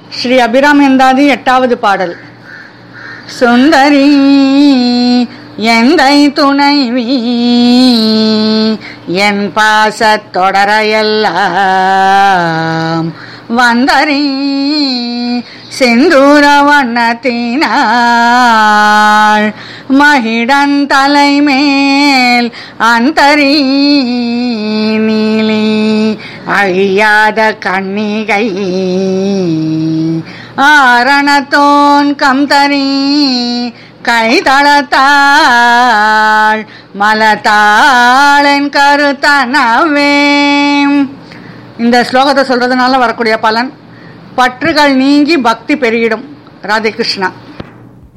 ஸ்ரீ அபிராம் எந்தாதி எட்டாவது பாடல் சுந்தரி எந்தை துணைவி என் பாசத் தொடரையெல்லாம் வந்தரி செந்தூர வண்ணத்தினாள் மகிடன் தலைமேல் அந்தரி நீலி அழியாத கண்ணிகை ஆரணத்தோன் கம்தரி கைதளத்தாள் மலத்தாளன் கருத்தனவே இந்த ஸ்லோகத்தை சொல்றதுனால வரக்கூடிய பலன் பற்றுகள் நீங்கி பக்தி பெருகிடும் ராதே கிருஷ்ணா